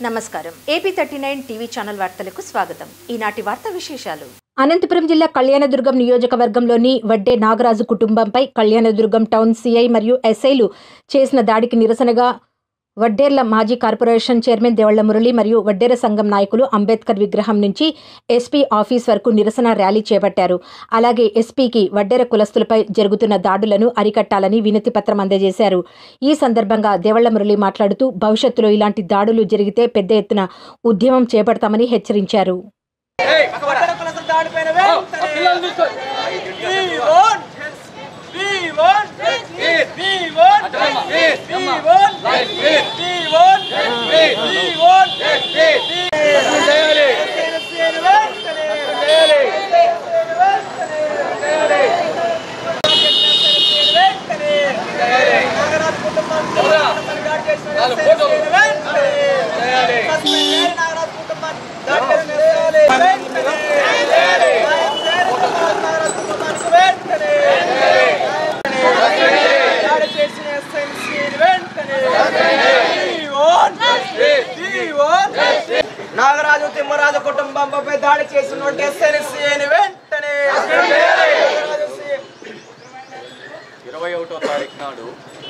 నమస్కారం AP thirty nine TV channel వార్తలకు స్వాగతం ఈనాటి వార్తా విశేషాలు అనంతపురం జిల్లా కళ్యాణదుర్గం నియోజకవర్గంలోని వడ్డే నాగరాజు కుటుంబంపై కళ్యాణదుర్గం టౌన్ సీఐ మరియు ఎస్ఐలు చేసిన దాడికి నిరసనగా వడ్డేర్ల మాజీ కార్పొరేషన్ చైర్మన్ దేవళ్ల మురళి మరియు వడ్డేర సంఘం నాయకులు అంబేద్కర్ విగ్రహం నుంచి ఎస్పీ ఆఫీస్ వరకు నిరసన ర్యాలీ చేపట్టారు అలాగే ఎస్పీకి వడ్డేర కులస్తులపై జరుగుతున్న దాడులను అరికట్టాలని వినతి పత్రం అందజేశారు ఈ సందర్భంగా దేవళ్ల మురళి మాట్లాడుతూ భవిష్యత్తులో ఇలాంటి దాడులు జరిగితే పెద్ద ఎత్తున ఉద్యమం చేపడతామని హెచ్చరించారు వడ్డెర కులస్తుల దాడిపైన వెంటనే We want justice. We want justice. We want justice. We want justice. We want justice. We want justice. చేయాలి. చేయాలి. వెంటనే. చేయాలి. వెంటనే. వెంటనే. నాగరాజు కుటుంబాన్ని దాడి చేసిన వెంటనే. సస్పెండ్ చేయాలి నాగరాజు కుటుంబాన్ని. దాడి చేసిన వెంటనే. వెంటనే. న్యాయం చేయాలి నాగరాజు కుటుంబానికి వెంటనే. దాడి చేసిన ఎస్ఎన్సీ వెంటనే. We want justice. We want justice. Nagaraju Timmaraju కుటుంబంపై దాడి చేసినటువంటి ఎస్ఎన్సీని వెంటనే నాగరాజు సి- ఇరవై ఒకటో తారీఖు నాడు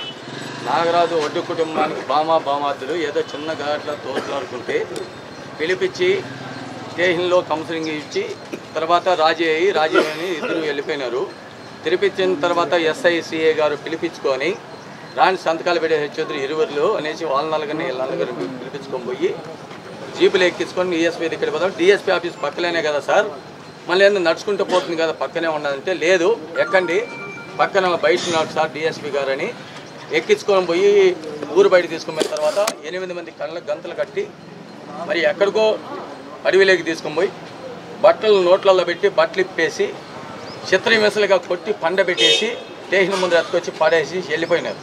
నాగరాజు ఒడ్డు కుటుంబానికి బామా బామాతులు ఏదో చిన్న ఘాట్ల తోట్లాడుకుంటే పిలిపించి స్టేషన్లో కౌన్సిలింగ్ ఇచ్చి తర్వాత రాజీ అయ్యి రాజీ అని ఇద్దరు వెళ్ళిపోయినారు తిరిపించిన తర్వాత ఎస్ఐ సిఏ గారు పిలిపించుకొని రాని సంతకాలు పెట్టే హెచ్చొద్దురు ఇరువురు అనేసి వాళ్ళ నలుగురిని వీళ్ళ నలుగురిని పిలిపించుకొని పోయి జీపులు ఎక్కించుకొని డిఎస్పీ దగ్గర పోదాం డిఎస్పీ ఆఫీస్ పక్కలేనే కదా సార్ మళ్ళీ ఏందో నడుచుకుంటూ పోతుంది కదా పక్కనే ఉన్నదంటే లేదు ఎక్కండి పక్కన బయట ఉన్నాడు సార్ డిఎస్పీ గారు అని ఎక్కించుకొని పోయి ఊరు బయట తీసుకుని పోయిన తర్వాత ఎనిమిది మంది కళ్ళ గంతలు కట్టి మరి ఎక్కడికో అడవిలోకి తీసుకొని పోయి బట్టలు నోట్లలో పెట్టి బట్టలు ఇప్పేసి చిత్రహింసలుగా కొట్టి పండబెట్టేసి స్టేషన్ ముందర ఎత్తుకొచ్చి పడేసి వెళ్ళిపోయినారు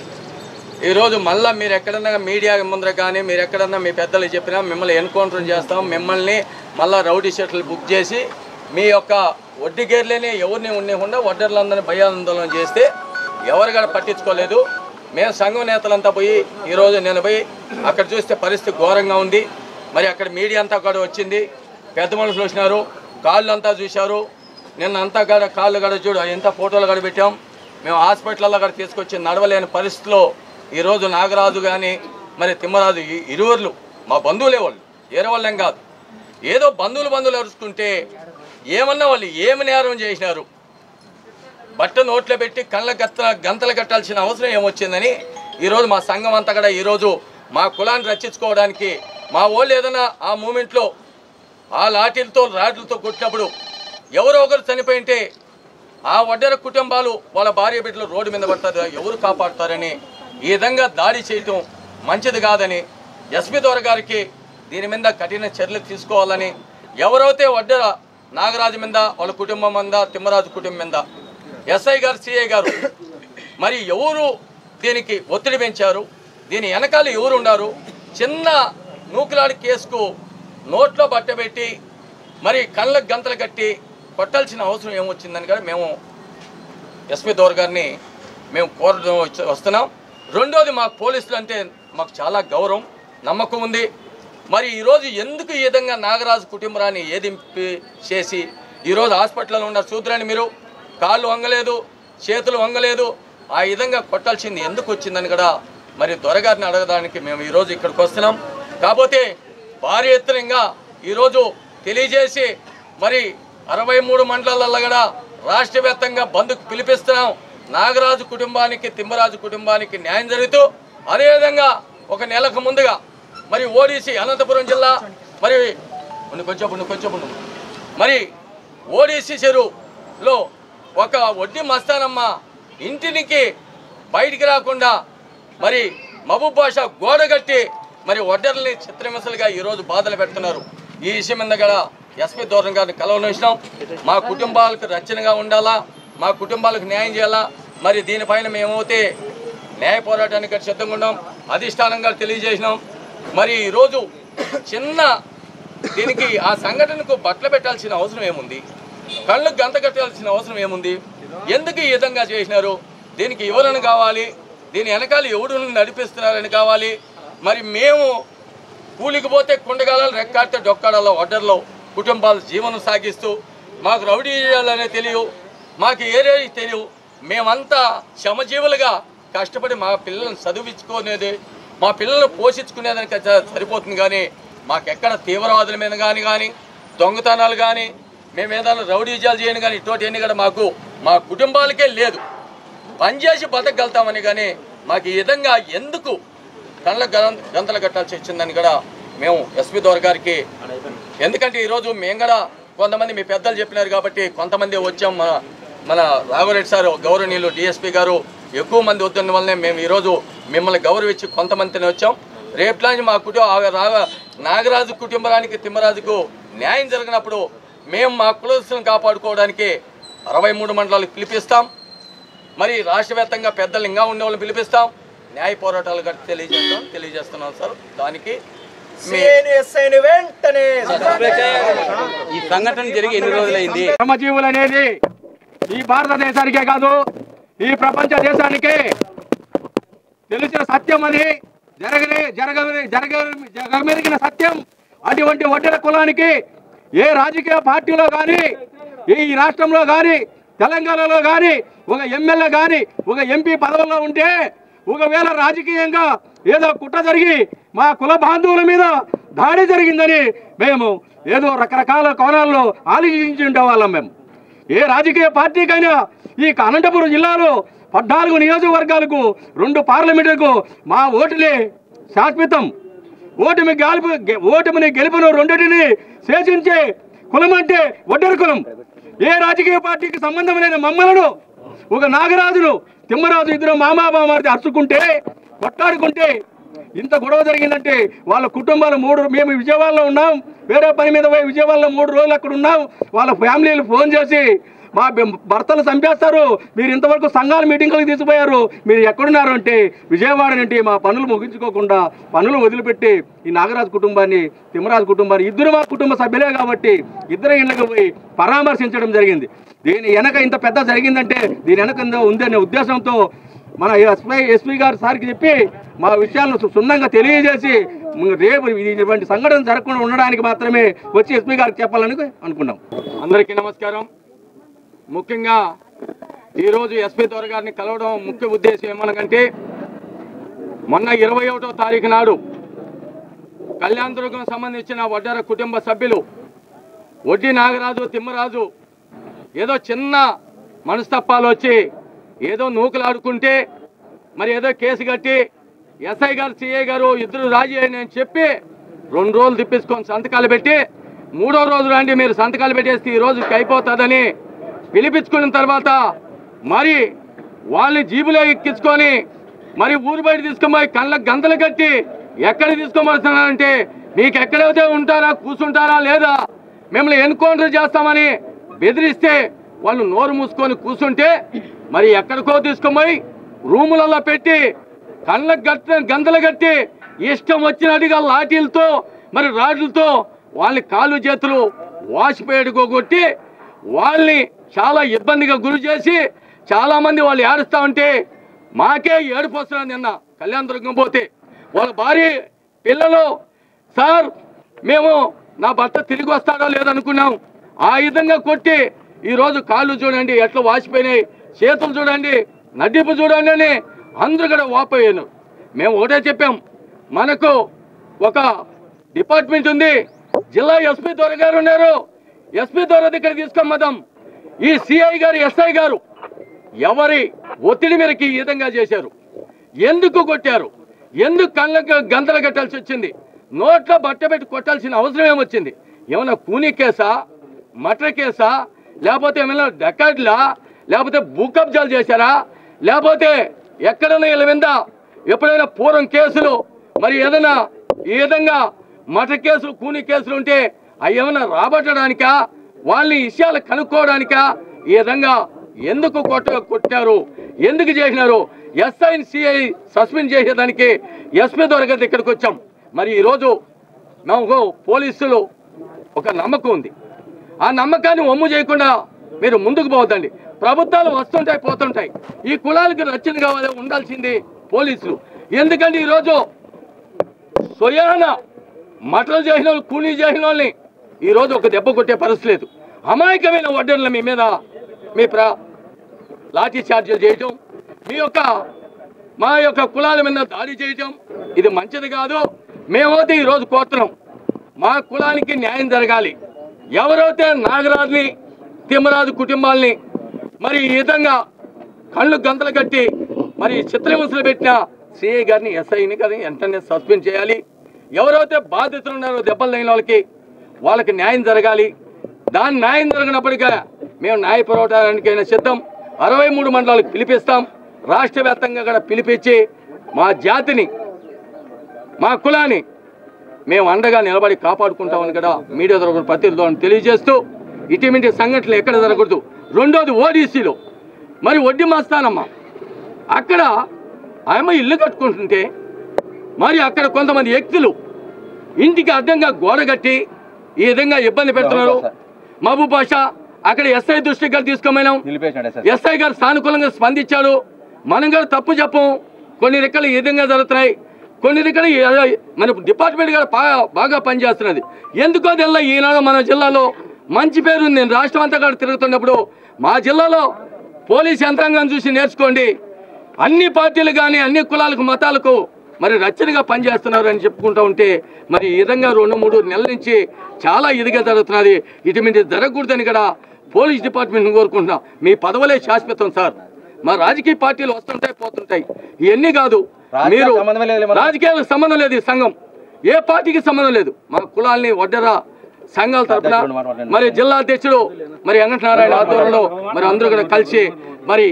ఈరోజు మళ్ళీ మీరు ఎక్కడన్నా మీడియా ముందర కానీ మీరు ఎక్కడన్నా మీ పెద్దలు చెప్పినా మిమ్మల్ని ఎన్కౌంటర్ చేస్తాం మిమ్మల్ని మళ్ళీ రౌడీ షర్ట్లు బుక్ చేసి మీ యొక్క వడ్డీ గేర్లేని ఎవరిని ఉండకుండా వడ్డర్లందరినీ భయాందోళన చేస్తే ఎవరు కూడా పట్టించుకోలేదు మేము సంఘం నేతలంతా పోయి ఈరోజు నేను పోయి అక్కడ చూస్తే పరిస్థితి ఘోరంగా ఉంది మరి అక్కడ మీడియా అంతా కూడా వచ్చింది పెద్ద మనుషులు వచ్చినారు కాళ్ళు అంతా చూశారు నిన్న అంతా కూడా కాళ్ళు కూడా చూడు ఎంత ఫోటోలు కూడా పెట్టాం మేము హాస్పిటల్లో కూడా తీసుకొచ్చి నడవలేని పరిస్థితిలో ఈరోజు నాగరాజు కానీ మరి తిమ్మరాజు ఈ ఇరువురు మా బంధువులే వాళ్ళు వేరే వాళ్ళేం కాదు ఏదో బంధువులు బంధువులు అరుచుకుంటే ఏమన్నా వాళ్ళు ఏమి నేరం చేసినారు బట్ట నోట్లో పెట్టి కళ్ళ గత్త గంతలు కట్టాల్సిన అవసరం ఏమొచ్చిందని ఈరోజు మా సంఘం అంతా కూడా ఈరోజు మా కులాన్ని రక్షించుకోవడానికి మా వాళ్ళు ఏదైనా ఆ మూమెంట్లో ఆ లాఠీలతో రాడ్లతో కొట్టినప్పుడు ఎవరో ఒకరు చనిపోయింటే ఆ వడ్డెర కుటుంబాలు వాళ్ళ భార్య బిడ్డలు రోడ్డు మీద పడతారు ఎవరు కాపాడుతారని ఈ విధంగా దాడి చేయటం మంచిది కాదని ఎస్పీ దొర గారికి దీని మీద కఠిన చర్యలు తీసుకోవాలని ఎవరైతే వడ్డెర నాగరాజు మీద వాళ్ళ కుటుంబం మీద తిమ్మరాజు కుటుంబం మీద ఎస్ఐ గారు సిఐ గారు మరి ఎవరు దీనికి ఒత్తిడి పెంచారు దీని వెనకాల ఎవరు ఉన్నారు చిన్న నూకులాడి కేసుకు నోట్లో బట్టబెట్టి మరి కళ్ళకు గంతలు కట్టి కొట్టాల్సిన అవసరం ఏమొచ్చిందని కూడా మేము ఎస్పీ దోర్ గారిని మేము కోరడం వచ్చి- వస్తున్నాం రెండోది మాకు పోలీసులు అంటే మాకు చాలా గౌరవం నమ్మకం ఉంది మరి ఈరోజు ఎందుకు ఈ విధంగా నాగరాజు కుటుంబరాన్ని ఏదింపి చేసి ఈరోజు హాస్పిటల్లో ఉన్న చూద్దరని మీరు కాళ్ళు వంగలేదు చేతులు వంగలేదు ఆ విధంగా కొట్టాల్సింది ఎందుకు వచ్చిందని కూడా మరి దొరగారిని అడగడానికి మేము ఈరోజు ఇక్కడికి వస్తున్నాం కాకపోతే భారీ ఎత్తునంగా ఈరోజు తెలియజేసి మరి అరవై మూడు మండలాలలో కూడా రాష్ట్ర వ్యాప్తంగా బంద్కు పిలిపిస్తున్నాం నాగరాజు కుటుంబానికి తిమ్మరాజు కుటుంబానికి న్యాయం జరుగుతూ అదేవిధంగా ఒక నెలకు ముందుగా మరి ఓడిసి అనంతపురం జిల్లా మరి ఉండు కొంచెం ఉండు కొంచెం ఉండు. మరి ఓడిసి చెరువులో ఒక వడ్డీ మస్తానమ్మ ఇంటినికి బయటికి రాకుండా మరి మహబూబ్ బాషా గోడ కట్టి మరి ఒడ్డర్లని చిత్రహింసలుగా ఈరోజు బాధలు పెడుతున్నారు ఈ విషయం మీద కూడా ఎస్పీ దూరం గారిని కలవనిచ్చినాం మా కుటుంబాలకు రక్షణగా ఉండాలా మా కుటుంబాలకు న్యాయం చేయాలా మరి దీనిపైన మేమైతే న్యాయ పోరాటానికి కూడా సిద్ధంగా ఉన్నాం అధిష్టానంగా తెలియజేసినాం మరి ఈరోజు చిన్న దీనికి ఆ సంఘటనకు బట్టలు పెట్టాల్సిన అవసరం ఏముంది కళ్ళు గంత కట్టాల్సిన అవసరం ఏముంది ఎందుకు ఈ విధంగా చేసినారు దీనికి ఎవరని కావాలి దీని వెనకాల ఎవరు నడిపిస్తున్నారని కావాలి మరి మేము కూలికి పోతే కుండగాలలో రెక్కాడితే డొక్కాడాలో ఒడ్డర్లో కుటుంబాలు జీవనం సాగిస్తూ మాకు రౌడీ చేయాలనే తెలియవు మాకు ఏరే తెలియవు మేమంతా శ్రమజీవులుగా కష్టపడి మా పిల్లలను చదివించుకునేది మా పిల్లలను పోషించుకునేదానికి అది సరిపోతుంది కానీ మాకెక్కడ తీవ్రవాదుల మీద కానీ కానీ దొంగతనాలు కానీ మేము ఏదైనా రౌడీజాలు చేయను కానీ ఇటువంటి ఎన్ని కూడా మాకు మా కుటుంబాలకే లేదు పనిచేసి బతకగలుగుతామని కానీ మాకు ఈ విధంగా ఎందుకు కళ్ళ గం- గంతలు కట్టాల్సి వచ్చిందని కూడా మేము ఎస్పీ దోర్ గారికి ఎందుకంటే ఈరోజు మేము కూడా కొంతమంది మీ పెద్దలు చెప్పినారు కాబట్టి కొంతమంది వచ్చాం మన మన రాఘవరెడ్డి సార్ గౌరవనీయులు డిఎస్పీ గారు ఎక్కువ మంది వద్దున్న వల్లనే మేము ఈరోజు మిమ్మల్ని గౌరవించి కొంతమందిని వచ్చాం రేపులాంటి మా కుటుంబ రావ నాగరాజు కుటుంబానికి తిమ్మరాజుకు న్యాయం జరిగినప్పుడు మేము మా కులస్తులను కాపాడుకోవడానికి అరవై మూడు మండలాలకు పిలిపిస్తాం మరి రాష్ట్ర వ్యాప్తంగా పెద్దలు ఇంకా ఉండే వాళ్ళని పిలిపిస్తాం న్యాయ పోరాటాలు గట్టి తెలియజేస్తాం తెలియజేస్తున్నాం సార్ దానికి మీ సిఐని ఎస్ఐని వెంటనే ఈ సంఘటన జరిగి ఎన్ని రోజులైంది శ్రమజీవులు అనేది ఈ భారతదేశానికే కాదు ఈ ప్రపంచ దేశానికే తెలిసిన సత్యం అది జరగని జరగని జరగ జరగమెరిగిన సత్యం అటువంటి ఒడ్డెర కులానికి ఏ రాజకీయ పార్టీలో కానీ ఈ రాష్ట్రంలో కానీ తెలంగాణలో కానీ ఒక ఎమ్మెల్యే కానీ ఒక ఎంపీ పదవుల్లో ఉంటే ఒకవేళ రాజకీయంగా ఏదో కుట్ర జరిగి మా కుల బాంధవుల మీద దాడి జరిగిందని మేము ఏదో రకరకాల కోణాల్లో ఆలోచించి ఉండేవాళ్ళం మేము ఏ రాజకీయ పార్టీకైనా ఈ అనంతపురం జిల్లాలో పద్నాలుగు నియోజకవర్గాలకు రెండు పార్లమెంటులకు మా ఓటులే శాశ్వతం ఓటమి గెలుపు గె- ఓటమిని గెలుపును రెండింటిని శేషించే కులం అంటే ఒడ్డరి కులం ఏ రాజకీయ పార్టీకి సంబంధం లేని మమ్మలను ఒక నాగరాజును తిమ్మరాజు ఇద్దరు మామా బామారిది అరుచుకుంటే కొట్లాడుకుంటే ఇంత గొడవ జరిగిందంటే వాళ్ళ కుటుంబాలు మూడు మేము విజయవాడలో ఉన్నాం వేరే పని మీద పోయి విజయవాడలో మూడు రోజులు అక్కడ ఉన్నాం వాళ్ళ ఫ్యామిలీలు ఫోన్ చేసి మా బె- భర్తలు చంపేస్తారు మీరు ఇంతవరకు సంఘాల మీటింగ్లకు తీసుకుపోయారు మీరు ఎక్కడున్నారు అంటే విజయవాడ నుండి మా పనులు ముగించుకోకుండా పనులు వదిలిపెట్టి ఈ నాగరాజు కుటుంబాన్ని తిమ్మరాజు కుటుంబాన్ని ఇద్దరు మా కుటుంబ సభ్యులే కాబట్టి ఇద్దరు ఇళ్ళకి పోయి పరామర్శించడం జరిగింది దీని వెనక ఇంత పెద్ద జరిగిందంటే దీని వెనక ఇంత ఉందనే ఉద్దేశంతో మన ఎస్పీ ఎస్పీ గారు సార్కి చెప్పి మా విషయాలను సు- క్షుణ్ణంగా తెలియజేసి మ- రేపు ఇటువంటి సంఘటన జరగకుండా ఉండడానికి మాత్రమే వచ్చి ఎస్పీ గారికి చెప్పాలని అనుకున్నాం అందరికీ నమస్కారం ముఖ్యంగా ఈరోజు ఎస్పీ దొర గారిని కలవడం ముఖ్య ఉద్దేశం ఏమనకంటే మొన్న ఇరవై ఒకటో తారీఖు నాడు కళ్యాణదుర్గం సంబంధించిన వడ్డర కుటుంబ సభ్యులు వడ్డీ నాగరాజు తిమ్మరాజు ఏదో చిన్న మనస్తత్వాలు వచ్చి ఏదో నూకలాడుకుంటే మరి ఏదో కేసు కట్టి ఎస్ఐ గారు సిఐ గారు ఇద్దరు రాజీ అని నేను చెప్పి రెండు రోజులు తిప్పించుకొని సంతకాలు పెట్టి మూడో రోజు రండి మీరు సంతకాలు పెట్టేస్తే ఈ రోజుకి అయిపోతుందని పిలిపించుకున్న తర్వాత మరి వాళ్ళని జీబులో ఎక్కించుకొని మరి ఊరు బయట తీసుకుపోయి కళ్ళకు గంతలు కట్టి ఎక్కడ తీసుకోమడుతున్నారంటే మీకు ఎక్కడైతే ఉంటారా కూర్చుంటారా లేదా మిమ్మల్ని ఎన్కౌంటర్ చేస్తామని బెదిరిస్తే వాళ్ళు నోరు మూసుకొని కూర్చుంటే మరి ఎక్కడికో తీసుకుపోయి రూములలో పెట్టి కళ్ళకు గట్ట గంతలు కట్టి ఇష్టం వచ్చినట్టుగా లాఠీలతో మరి రాడ్లతో వాళ్ళని కాళ్ళు చేతులు వాసిపోయేడుకోగొట్టి వాళ్ళని చాలా ఇబ్బందిగా గురి చేసి చాలా మంది వాళ్ళు ఏడుస్తా ఉంటే మాకే ఏడుపు వస్తున్నారు నిన్న కళ్యాణ దుర్గం పోతే వాళ్ళ భార్య పిల్లలు సార్ మేము నా భర్త తిరిగి వస్తాడో లేదనుకున్నాం ఆ విధంగా కొట్టి ఈరోజు కాళ్ళు చూడండి ఎట్లా వాసిపోయినాయి చేతులు చూడండి నడ్డిపు చూడండి అని అందరూ కూడా వాపోయాను మేము ఒకటే చెప్పాం మనకు ఒక డిపార్ట్మెంట్ ఉంది జిల్లా ఎస్పీ దొర గారు ఉన్నారు ఎస్పీ దొర దగ్గర తీసుకొమ్మదాం ఈ సిఐ గారు ఎస్ఐ గారు ఎవరి ఒత్తిడి మేరకు ఈ విధంగా చేశారు ఎందుకు కొట్టారు ఎందుకు కళ్ళకు గంతలు కట్టాల్సి వచ్చింది నోట్లో బట్ట పెట్టి కొట్టాల్సిన అవసరం ఏమొచ్చింది ఏమైనా కూనీ కేసా మటర్ కేసా లేకపోతే ఏమైనా డకాడ్లా లేకపోతే భూ కబ్జాలు చేశారా లేకపోతే ఎక్కడైనా వీళ్ళ మీద ఎప్పుడైనా పూర్వం కేసులు మరి ఏదైనా ఈ విధంగా మటర్ కేసులు కూనీ కేసులు ఉంటే అవి ఏమైనా రాబట్టడానికా వాళ్ళని విషయాలు కనుక్కోవడానికా ఈ విధంగా ఎందుకు కొట్ట కొట్టారు ఎందుకు చేసినారు ఎస్ఐ సిఐ సస్పెండ్ చేసేదానికి ఎస్పీ దొరకదు ఇక్కడికి వచ్చాం మరి ఈరోజు మాకు పోలీసులు ఒక నమ్మకం ఉంది ఆ నమ్మకాన్ని ఒమ్ము చేయకుండా మీరు ముందుకు పోవద్దండి ప్రభుత్వాలు వస్తుంటాయి పోతుంటాయి ఈ కులాలకు రక్షణ కావాలి ఉండాల్సింది పోలీసులు ఎందుకంటే ఈరోజు స్వయాన మటలు చేసిన వాళ్ళు కూలీ చేసిన వాళ్ళని ఈరోజు ఒక దెబ్బ కొట్టే పరిస్థితి లేదు అమాయకమైన వడ్డర్ల మీ మీద మీ ప్ర లాఠీ చార్జీలు చేయటం మీ యొక్క మా యొక్క కులాల మీద దాడి చేయటం ఇది మంచిది కాదు మేమైతే ఈరోజు కోరుతున్నాం మా కులానికి న్యాయం జరగాలి ఎవరైతే నాగరాజుని తిమ్మరాజు కుటుంబాల్ని మరి ఈ విధంగా కళ్ళు గంతలు కట్టి మరి చిత్రహింసలు పెట్టిన సిఐ గారిని ఎస్ఐని కానీ వెంటనే సస్పెండ్ చేయాలి ఎవరైతే బాధితులు ఉన్నారో దెబ్బలు లేని వాళ్ళకి వాళ్ళకి న్యాయం జరగాలి దాని న్యాయం జరగనప్పటికీ మేము న్యాయ పోరాటానికైనా సిద్ధం అరవై మూడు మండలాలకు పిలిపిస్తాం రాష్ట్ర వ్యాప్తంగా కూడా పిలిపించి మా జాతిని మా కులాన్ని మేము అండగా నిలబడి కాపాడుకుంటామని కూడా మీడియా తరపున ప్రతినిధులు తెలియజేస్తూ ఇటువంటి సంఘటనలు ఎక్కడ జరగకూడదు రెండోది ఓడిసిలో మరి వడ్డీ మస్తానమ్మ అక్కడ ఆమె ఇల్లు కట్టుకుంటుంటే మరి అక్కడ కొంతమంది వ్యక్తులు ఇంటికి అడ్డంగా గోడ కట్టి ఈ విధంగా ఇబ్బంది పెడుతున్నారు మహబూబ్ బాషా అక్కడ ఎస్ఐ దృష్టికి కూడా తీసుకోమైనాం నిలిపేసినాడు సార్ ఎస్ఐ గారు సానుకూలంగా స్పందించాడు మనం కూడా తప్పు చెప్పం కొన్ని రెక్కలు ఈ విధంగా జరుగుతున్నాయి కొన్ని రెక్కలు ఈ- మన డిపార్ట్మెంట్ కూడా బాగా బాగా పనిచేస్తున్నది ఎందుకో తెల్ల ఈనాడు మన జిల్లాలో మంచి పేరు ఉంది నేను రాష్ట్రం అంతా కూడా తిరుగుతున్నప్పుడు మా జిల్లాలో పోలీస్ యంత్రాంగం చూసి నేర్చుకోండి అన్ని పార్టీలు కానీ అన్ని కులాలకు మతాలకు మరి రచ్చనగా పనిచేస్తున్నారు అని చెప్పుకుంటూ ఉంటే మరి ఈ విధంగా రెండు మూడు నెలల నుంచి చాలా ఇదిగా జరుగుతున్నది ఇటువంటి జరగకూడదని కూడా పోలీస్ డిపార్ట్మెంట్ని కోరుకుంటున్నా మీ పదవులే శాశ్వతం సార్ మా రాజకీయ పార్టీలు వస్తుంటాయి పోతుంటాయి ఇవన్నీ కాదు రాజకీయాలకు మీరు సంబంధమే లేదు మరి. రాజకీయాలకు సంబంధం లేదు ఈ సంఘం ఏ పార్టీకి సంబంధం లేదు మా కులాల్ని వడ్డరా సంఘాల తరపున అధ్యక్షుడు మాట్లాడండి. మరి జిల్లా అధ్యక్షుడు మరి వెంకటనారాయణ ఆధ్వర్యంలో మరి అందరూ కూడా కలిసి మరి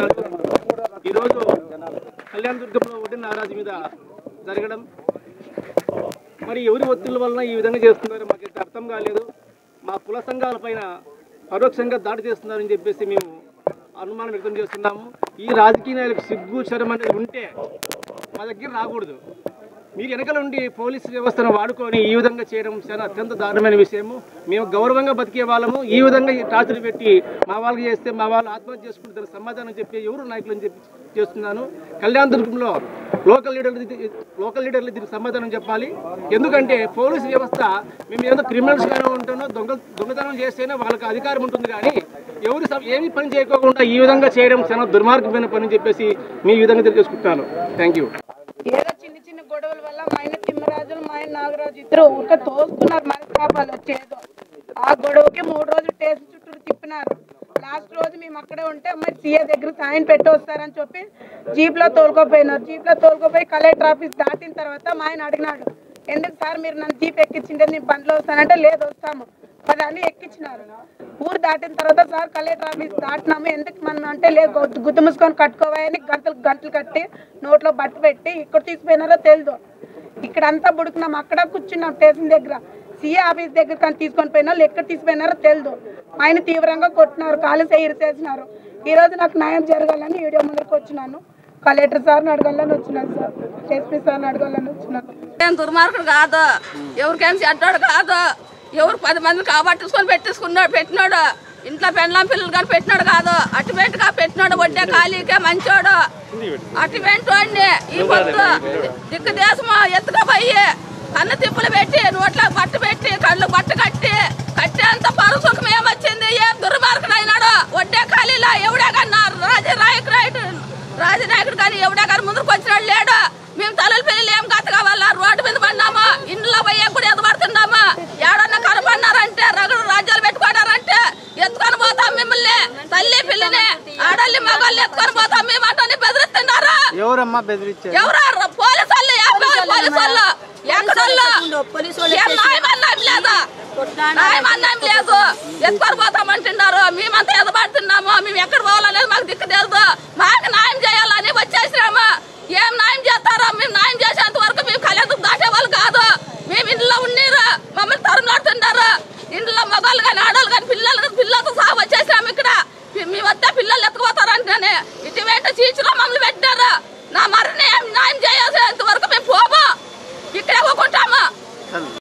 ఈరోజు కళ్యాణ దుర్గంలో ఒడ్డు నారాజు మీద జరగడం మరి ఎవరి ఒత్తిళ్ళ వలన ఈ విధంగా చేస్తున్నారో మాకైతే అర్థం కాలేదు మా కుల సంఘాల పైన పరోక్షంగా దాడి చేస్తున్నారని చెప్పేసి మేము అనుమానం వ్యక్తం చేస్తున్నాము ఈ రాజకీయ నాయకులకు సిగ్గు శరం అనేది ఉంటే మా దగ్గర రాకూడదు మీరు వెనకల ఉండి పోలీసు వ్యవస్థను వాడుకొని ఈ విధంగా చేయడం చాలా అత్యంత దారుణమైన విషయము మేము గౌరవంగా బతికే వాళ్ళము ఈ విధంగా ఈ టార్చర్ పెట్టి మా వాళ్ళకి చేస్తే మా వాళ్ళు ఆత్మహత్య చేసుకుంటే దానికి సమాధానం చెప్పి ఎవరు నాయకులు అని చెప్పి చేస్తున్నాను కళ్యాణ దుర్గంలో లోకల్ లీడర్లు ఇది- లోకల్ లీడర్లు దీనికి సమాధానం చెప్పాలి ఎందుకంటే పోలీసు వ్యవస్థ మేము ఏదో క్రిమినల్స్ గానే ఉంటున్నాం దొంగ దొంగతనం చేస్తేనే వాళ్ళకి అధికారం ఉంటుంది కానీ ఎవరు సం- ఏమీ పని చేయకోకుండా ఈ విధంగా చేయడం చాలా దుర్మార్గమైన పని అని చెప్పేసి మీ ఈ విధంగా తెలియజేసుకుంటాను థ్యాంక్ యూ ఏదో చిన్న చిన్న గొడవల వల్ల మా ఆయన తిమ్మరాజులు మా ఆయన నాగరాజు ఇద్దరు ఊరికే తోసుకున్నారు మనస్తాపాలు వచ్చేదో ఆ గొడవకి మూడు రోజులు టేస్ట్ చుట్టూ తిప్పినారు లాస్ట్ రోజు మేము అక్కడే ఉంటే మరి సీఏ దగ్గర సైన్ పెట్టి వస్తారని చెప్పి జీప్లో తోలుకోపోయినారు జీప్లో తోలుకోపోయి కలెక్టర్ ఆఫీస్ దాటిన తర్వాత మా ఆయన అడిగినాడు ఎందుకు సార్ మీరు నన్ను జీప్ ఎక్కించింటే నేను బండ్లో వస్తానంటే లేదు వస్తాము మరి అని ఎక్కించినారు ఊరు దాటిన తర్వాత సార్ కలెక్టర్ ఆఫీస్ దాటినాము ఎందుకు మనం అంటే లేదు గుద్దు- గుద్దు మూసుకొని కట్టుకోవాలని గంటలు గంటలు కట్టి నోట్లో బట్ట పెట్టి ఇక్కడ తీసిపోయినారో తెలియదు ఇక్కడ అంతా బుడుకున్నాం అక్కడ కూర్చున్నాం స్టేషన్ దగ్గర సీఏ ఆఫీస్ దగ్గర కానీ తీసుకొని పోయినా వాళ్ళు ఎక్కడ తీసిపోయినారో తెలియదు ఆయన తీవ్రంగా కొట్టినారు కాలు సైరు చేసినారు ఈ రోజు నాకు న్యాయం జరగాలని వీడియో ముందరకు వచ్చినాను కలెక్టర్ సార్ని అడగాలని వచ్చినాను సార్ ఎస్పీ సార్ని అడగాలని వచ్చినాను ఏం దుర్మార్గుడు కాదు ఎవరికేం చెడ్డాడు కాదు ఎవరు పది మంది కాబట్టించుకొని పెట్టేసుకున్నాడు పెట్టినాడు ఇంట్లో పెండ్లాం పిల్లలు కానీ పెట్టినాడు కాదు అటువెంటుగా పెట్టినాడు వడ్డే ఖాళీకే మంచోడు అటువెంటు అండి ఈ పొద్దు దిక్కు దేశము ఎత్తుకపోయి కన్ను తిప్పులు పెట్టి నోట్లో బట్ట పెట్టి కళ్ళు బట్ట కట్టి కట్టేంత పరుసుఖం ఏమొచ్చింది ఏం దుర్మార్గుడు అయినాడు వడ్డే ఖాళీలో ఎవడే కన్నా రాజనాయకుడు రాజనాయకుడు కానీ ఎవడే కానీ ముందుకు వచ్చినాడు లేడు మేము తలలు పెళ్లి ఏం కథ కావాలా రోడ్డు మీద పడినామా ఇంట్లో పోయే కూడా ఎదబడుతున్నామా ఏడన్నా కనపడినారంటే రగుడు రాజ్యాలు పెట్టుకున్నారంటే ఎత్తుకొని పోతాం మిమ్మల్ని తల్లి పిల్లిని ఆడల్ని మగల్ని ఎత్తుకొని పోతాం మేము అంటే బెదిరిస్తున్నారు ఎవరమ్మా బెదిరించారు ఎవరు పోలీసు వాళ్ళు యాభై పోలీసు వాళ్ళు ఎక్కడోళ్ళు ఏం న్యాయం అన్నాం లేదా న్యాయం అన్నాం లేదు ఎత్తుకొని పోతామంటున్నారు మేమంతా ఎదబడుతున్నాము మేము ఎక్కడ పోవాలనేది మాకు దిక్కు తెలుసు మాకు న్యాయం చేయాలని వచ్చేసినాము ఏం న్యాయం చేస్తారో మేము న్యాయం చేసేంత వరకు మేము కళ్యాణం దాటే వాళ్ళు కాదు మేము ఇంట్లో ఉన్నీరు మమ్మల్ని తరుణాడుతున్నారు ఇంట్లో మగవాళ్ళు కానీ ఆడవాళ్ళు కానీ పిల్లలు కానీ పిల్లలతో సహా వచ్చేసాము ఇక్కడ మీ వద్ద పిల్లలు ఎత్తుకుపోతారంటేనే ఇటువంటి చీచులో మమ్మల్ని పెట్టారు నా మరణి న్యాయం చేయాల్సినంత వరకు మేము పోము ఇక్కడే పోకుంటాము